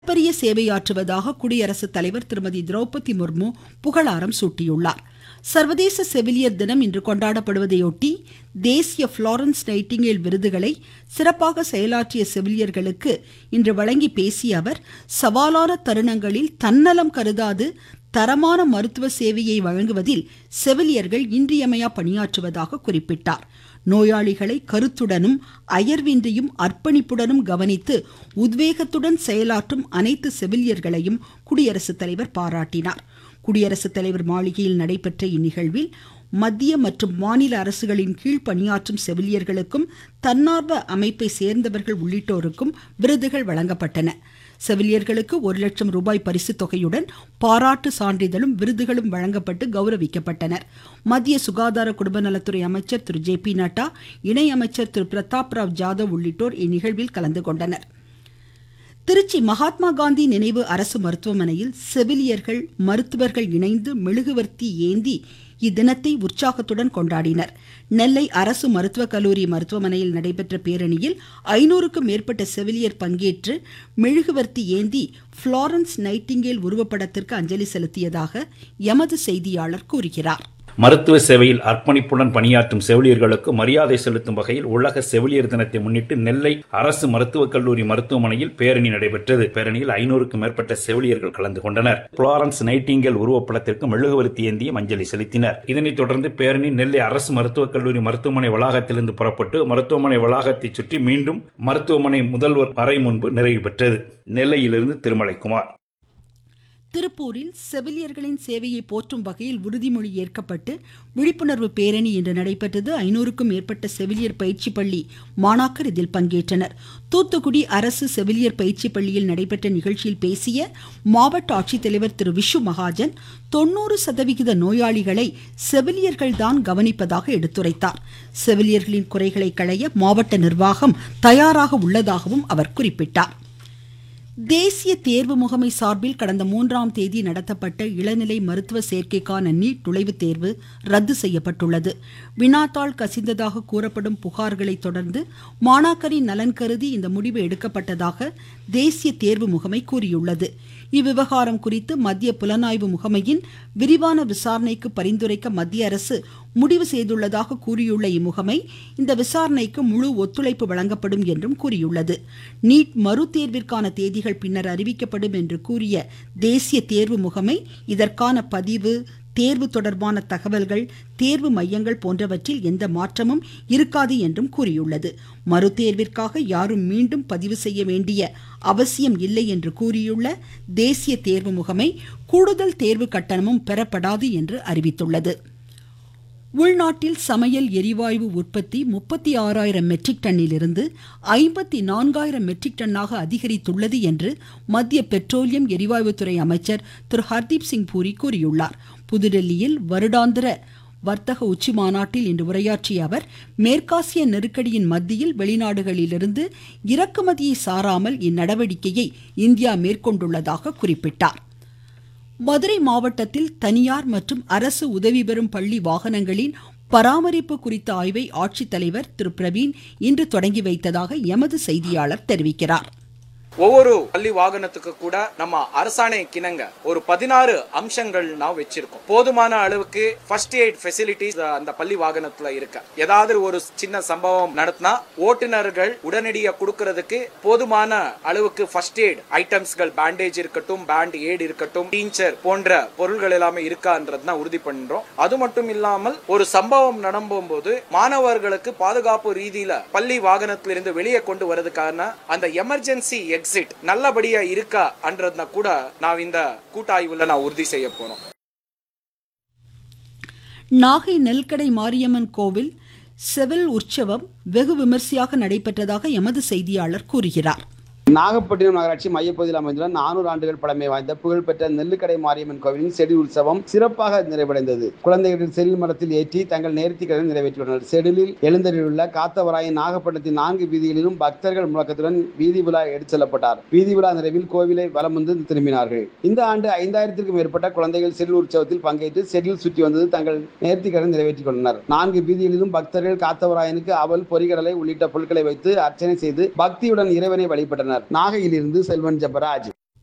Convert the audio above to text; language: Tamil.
மிகப்பெரிய சேவையாற்றுவதாக குடியரசுத் தலைவர் திருமதி திரௌபதி முர்மு புகழாரம் சூட்டியுள்ளார் சர்வதேச செவிலியர் தினம் இன்று கொண்டாடப்படுவதையொட்டி தேசிய புளோரன்ஸ் நைட்டிங்கேல் விருதுகளை சிறப்பாக செயலாற்றிய செவிலியர்களுக்கு இன்று வழங்கி பேசிய அவர் சவாலான தருணங்களில் தன்னலம் கருதாது தரமான மருத்துவ சேவையை வழங்குவதில் செவிலியர்கள் இன்றியமையா பணியாற்றுவதாக குறிப்பிட்டார் நோயாளிகளை கருத்துடனும் அயர்வின்றியும் அர்ப்பணிப்புடனும் கவனித்து உத்வேகத்துடன் செயலாற்றும் அனைத்து செவிலியர்களையும் குடியரசுத் தலைவர் பாராட்டினார் குடியரசுத் தலைவர் மாளிகையில் நடைபெற்ற இந்நிகழ்வில் மத்திய மற்றும் மாநில அரசுகளின் கீழ் பணியாற்றும் செவிலியர்களுக்கும் தன்னார்வ அமைப்பை சேர்ந்தவர்கள் உள்ளிட்டோருக்கும் விருதுகள் வழங்கப்பட்டன செவிலியர்களுக்கு ஒரு லட்சம் ரூபாய் பரிசு தொகையுடன் பாராட்டு சான்றிதழும் விருதுகளும் வழங்கப்பட்டு கௌரவிக்கப்பட்டனர் மத்திய சுகாதார குடும்ப நலத்துறை அமைச்சர் திரு ஜே பி நட்டா இணை அமைச்சர் திரு பிரதாப் ராவ் ஜாதவ் உள்ளிட்டோர் இந்நிகழ்வில் கலந்து கொண்டனர் திருச்சி மகாத்மா காந்தி நினைவு அரசு மருத்துவமனையில் செவிலியர்கள் மருத்துவர்கள் இணைந்து மெழுகுவர்த்தி ஏந்தி இத்தினத்தை உற்சாகத்துடன் கொண்டாடினர் நெல்லை அரசு மருத்துவக் கல்லூரி மருத்துவமனையில் நடைபெற்ற பேரணியில் ஐநூறுக்கும் மேற்பட்ட செவிலியர் பங்கேற்று மெழுகுவர்த்தி ஏந்தி புளோரன்ஸ் நைட்டிங்கேல் உருவப்படத்திற்கு அஞ்சலி செலுத்தியதாக எமது செய்தியாளர் கூறுகிறார் மருத்துவ சேவையில் அர்ப்பணிப்புடன் பணியாற்றும் செவிலியர்களுக்கு மரியாதை செலுத்தும் வகையில் உலக செவிலியர் தினத்தை முன்னிட்டு நெல்லை அரசு மருத்துவக் கல்லூரி மருத்துவமனையில் பேரணி நடைபெற்றது பேரணியில் ஐநூறுக்கும் மேற்பட்ட செவிலியர்கள் கலந்து கொண்டனர் புளாரன்ஸ் நைட்டிங்கல் உருவப்படத்திற்கு மெழுகுவர்த்தி ஏந்தியும் அஞ்சலி செலுத்தினர் இதனைத் தொடர்ந்து பேரணி நெல்லை அரசு மருத்துவக் கல்லூரி மருத்துவமனை வளாகத்திலிருந்து புறப்பட்டு மருத்துவமனை வளாகத்தை சுற்றி மீண்டும் மருத்துவமனை முதல்வர் அறை முன்பு நிறைவு பெற்றது நெல்லையிலிருந்து திருமலைக்குமார் திருப்பூரில் செவிலியர்களின் சேவையை போற்றும் வகையில் உறுதிமொழி ஏற்கப்பட்டு விழிப்புணர்வு பேரணி இன்று நடைபெற்றது ஐநூறுக்கும் மேற்பட்ட செவிலியர் பயிற்சி பள்ளி மாணாக்கர் இதில் பங்கேற்றனர் தூத்துக்குடி அரசு செவிலியர் பயிற்சி பள்ளியில் நடைபெற்ற நிகழ்ச்சியில் பேசிய மாவட்ட ஆட்சித்தலைவர் திரு விஷு மகாஜன் தொண்ணூறு சதவிகித நோயாளிகளை செவிலியர்கள்தான் கவனிப்பதாக எடுத்துரைத்தார் செவிலியர்களின் குறைகளை களைய மாவட்ட நிர்வாகம் தயாராக உள்ளதாகவும் அவர் குறிப்பிட்டார் தேசிய தேர்வு முகமை சார்பில் கடந்த மூன்றாம் தேதி நடத்தப்பட்ட இளநிலை மருத்துவ சேர்க்கைக்கான நீட் நுழைவுத் தேர்வு ரத்து செய்யப்பட்டுள்ளது வினாத்தாள் கசிந்ததாக கூறப்படும் புகார்களை தொடர்ந்து மாணாக்கரின் நலன் கருதி இந்த முடிவு எடுக்கப்பட்டதாக தேசிய தேர்வு முகமை கூறியுள்ளது இவ்விவகாரம் குறித்து மத்திய புலனாய்வு முகமையின் விரிவான விசாரணைக்கு பரிந்துரைக்க மத்திய அரசு முடிவு செய்துள்ளதாக கூறியுள்ள இம்முகமை இந்த விசாரணைக்கு முழு ஒத்துழைப்பு வழங்கப்படும் என்றும் கூறியுள்ளது நீட் மறுதேர்விற்கான தேதிகள் பின்னர் அறிவிக்கப்படும் என்று கூறிய தேசிய தேர்வு முகமை இதற்கான பதிவு தேர்வு தொடர்பான தகவல்கள் தேர்வு மையங்கள் போன்றவற்றில் எந்த மாற்றமும் இருக்காது என்றும் கூறியுள்ளது மறுதேர்விற்காக யாரும் மீண்டும் பதிவு செய்ய வேண்டிய அவசியம் இல்லை என்று கூறியுள்ள தேசிய தேர்வு முகமை கூடுதல் தேர்வு கட்டணமும் பெறப்படாது என்று அறிவித்துள்ளது உள்நாட்டில் சமையல் எரிவாயு உற்பத்தி முப்பத்தி ஆறாயிரம் மெட்ரிக் டன்னிலிருந்து ஐம்பத்தி நான்காயிரம் மெட்ரிக் டன்னாக அதிகரித்துள்ளது என்று மத்திய பெட்ரோலியம் எரிவாயுத்துறை அமைச்சர் திரு ஹர்தீப் சிங் பூரி கூறியுள்ளார் புதுடெல்லியில் வருடாந்திர வர்த்தக உச்சி மாநாட்டில் இன்று உரையாற்றிய அவர் மேற்காசிய நெருக்கடியின் மத்தியில் வெளிநாடுகளிலிருந்து இறக்குமதியை சாராமல் இந்நடவடிக்கையை இந்தியா மேற்கொண்டுள்ளதாக குறிப்பிட்டார் மதுரை மாவட்டத்தில் தனியார் மற்றும் அரசு உதவி பெறும் பள்ளி வாகனங்களின் பராமரிப்பு குறித்த ஆய்வை ஆட்சித்தலைவர் திரு பிரவீன் இன்று தொடங்கி வைத்ததாக எமது செய்தியாளர் தெரிவிக்கிறார் ஒவ்வொரு பள்ளி வாகனத்துக்கு கூட நம்ம அரசாணை கிணங்க ஒரு பதினாறு அம்சங்கள் நான் வச்சிருக்கோம் போதுமான அளவுக்கு ஃபர்ஸ்ட் எய்ட் ஃபெசிலிட்டிஸ் அந்த பள்ளி வாகனத்துல இருக்கு ஏதாவது ஒரு சின்ன சம்பவம் நடத்தினா ஓட்டுநர்கள் உடனடியாக கொடுக்கறதுக்கு போதுமான அளவுக்கு ஃபர்ஸ்ட் எய்ட் ஐட்டம்ஸ்கள் பேண்டேஜ் இருக்கட்டும் பேண்ட் எய்ட் இருக்கட்டும் டீச்சர் போன்ற பொருள்கள் எல்லாமே இருக்கான்றது தான் உறுதி பண்றோம் அது மட்டும் இல்லாமல் ஒரு சம்பவம் நடக்கும்போது மாணவர்களுக்கு பாதுகாப்பு ரீதியில பள்ளி வாகனத்திலிருந்து வெளியே கொண்டு வரதுக்கான அந்த எமர்ஜென்சி எக்ஸிட் நல்லபடியா இருக்கா அன்றத கூட நான் இந்த கூட்டாய்வுல நான் உறுதி செய்ய போறோம் நாகை நெல்கடை மாரியம்மன் கோவில் செவில் உற்சவம் வெகு விமர்சையாக நடைபெற்றதாக எமது செய்தியாளர் கூறுகிறார் நாகப்பட்டினம் நகராட்சி மையப்பகுதியில் அமைந்துள்ள நானூறு ஆண்டுகள் பழமை வாய்ந்த புகழ்பெற்ற நெல்லுக்கடை மாரியம்மன் கோவிலின் செடி உற்சவம் சிறப்பாக நிறைவடைந்தது குழந்தைகள் செடில் மரத்தில் ஏற்றி தங்கள் நேர்த்திக்கடன் நிறைவேற்றியுள்ளனர் செடிலில் எழுந்தருளுள்ள காத்தவராயன் நாகப்பட்டினத்தின் நான்கு வீதிகளிலும் பக்தர்கள் முழக்கத்துடன் வீதி விழா எடுத்து செல்லப்பட்டார் வீதி விழா நிறைவில் கோவிலை வலம் வந்து திரும்பினார்கள் இந்த ஆண்டு ஐந்தாயிரத்திற்கும் மேற்பட்ட குழந்தைகள் செடில் உற்சவத்தில் பங்கேற்று செடில் சுற்றி வந்தது தங்கள் நேர்த்திக்கடன் நிறைவேற்றிக் கொண்டனர் நான்கு வீதிகளிலும் பக்தர்கள் காத்தவராயனுக்கு அவல் பொறிகடலை உள்ளிட்ட பொருட்களை வைத்து அர்ச்சனை செய்து பக்தியுடன் இறைவனை வழிபட்டனர் நாகையிலிருந்து செல்வன் ஜபராஜ்